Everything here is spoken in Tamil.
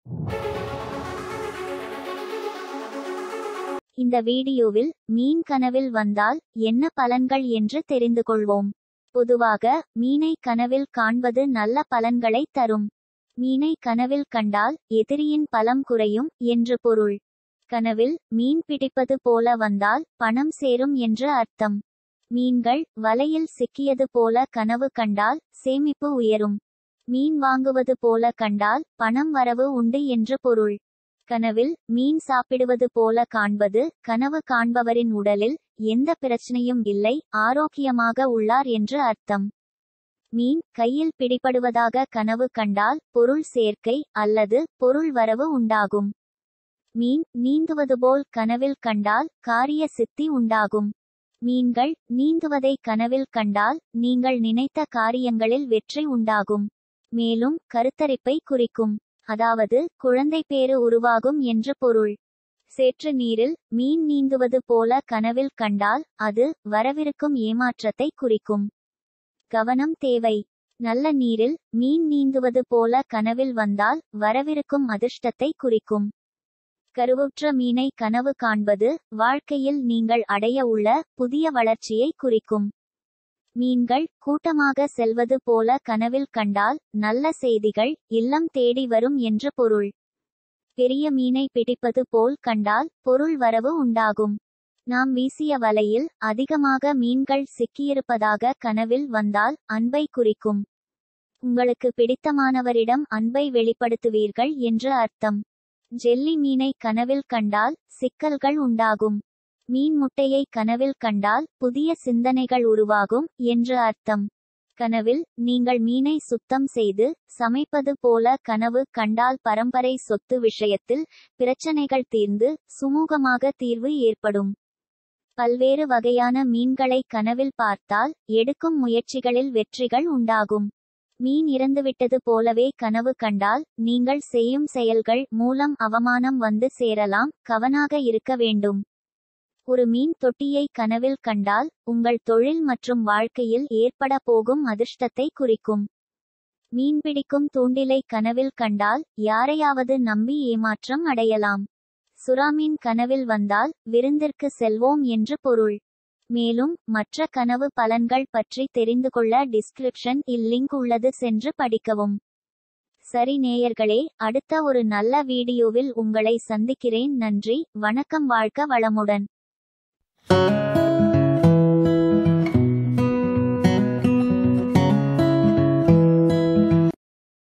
இந்த வீடியோவில் மீன் கனவில் வந்தால் என்ன பலன்கள் என்று தெரிந்து கொள்வோம் பொதுவாக மீனை கனவில் காண்பது நல்ல பலன்களை தரும் மீனை கனவில் கண்டால் எதிரியின் பலம் குறையும் என்று பொருள் கனவில் மீன் பிடிப்பது போல வந்தால் பணம் சேரும் என்று அர்த்தம் மீன்கள் வலையில் சிக்கியது போல கனவு கண்டால் சேமிப்பு உயரும் மீன் வாங்குவது போல கண்டால் பணம் வரவு உண்டு என்று பொருள் கனவில் மீன் சாப்பிடுவது போல காண்பது கனவு காண்பவரின் உடலில் எந்த பிரச்சனையும் இல்லை ஆரோக்கியமாக உள்ளார் என்று அர்த்தம் மீன் கையில் பிடிபடுவதாக கனவு கண்டால் பொருள் சேர்க்கை அல்லது பொருள் வரவு உண்டாகும் மீன் நீந்துவது போல் கனவில் கண்டால் காரிய சித்தி உண்டாகும் மீன்கள் நீந்துவதை கனவில் கண்டால் நீங்கள் நினைத்த காரியங்களில் வெற்றி உண்டாகும் மேலும் கருத்தரிப்பை குறிக்கும் அதாவது குழந்தை பேறு உருவாகும் என்று பொருள் சேற்று நீரில் மீன் நீந்துவது போல கனவில் கண்டால் அது வரவிருக்கும் ஏமாற்றத்தை குறிக்கும் கவனம் தேவை நல்ல நீரில் மீன் நீந்துவது போல கனவில் வந்தால் வரவிருக்கும் அதிர்ஷ்டத்தை குறிக்கும் கருவுற்ற மீனை கனவு காண்பது வாழ்க்கையில் நீங்கள் அடைய உள்ள புதிய வளர்ச்சியை குறிக்கும் மீன்கள் கூட்டமாக செல்வது போல கனவில் கண்டால் நல்ல செய்திகள் இல்லம் தேடி வரும் என்று பொருள் பெரிய மீனை பிடிப்பது போல் கண்டால் பொருள் வரவு உண்டாகும் நாம் வீசிய வலையில் அதிகமாக மீன்கள் சிக்கியிருப்பதாக கனவில் வந்தால் அன்பை குறிக்கும் உங்களுக்கு பிடித்தமானவரிடம் அன்பை வெளிப்படுத்துவீர்கள் என்று அர்த்தம் ஜெல்லி மீனை கனவில் கண்டால் சிக்கல்கள் உண்டாகும் மீன் முட்டையை கனவில் கண்டால் புதிய சிந்தனைகள் உருவாகும் என்று அர்த்தம் கனவில் நீங்கள் மீனை சுத்தம் செய்து சமைப்பது போல கனவு கண்டால் பரம்பரை சொத்து விஷயத்தில் பிரச்சனைகள் தீர்ந்து சுமூகமாக தீர்வு ஏற்படும் பல்வேறு வகையான மீன்களை கனவில் பார்த்தால் எடுக்கும் முயற்சிகளில் வெற்றிகள் உண்டாகும் மீன் இறந்துவிட்டது போலவே கனவு கண்டால் நீங்கள் செய்யும் செயல்கள் மூலம் அவமானம் வந்து சேரலாம் கவனாக இருக்க வேண்டும் ஒரு மீன் தொட்டியை கனவில் கண்டால் உங்கள் தொழில் மற்றும் வாழ்க்கையில் ஏற்பட போகும் அதிர்ஷ்டத்தை குறிக்கும் மீன்பிடிக்கும் தூண்டிலை கனவில் கண்டால் யாரையாவது நம்பி ஏமாற்றம் அடையலாம் சுறாமீன் கனவில் வந்தால் விருந்திற்கு செல்வோம் என்று பொருள் மேலும் மற்ற கனவு பலன்கள் பற்றி தெரிந்து கொள்ள டிஸ்கிரிப்ஷன் இல் லிங்க் உள்ளது சென்று படிக்கவும் சரி நேயர்களே அடுத்த ஒரு நல்ல வீடியோவில் உங்களை சந்திக்கிறேன் நன்றி வணக்கம் வாழ்க்க வளமுடன்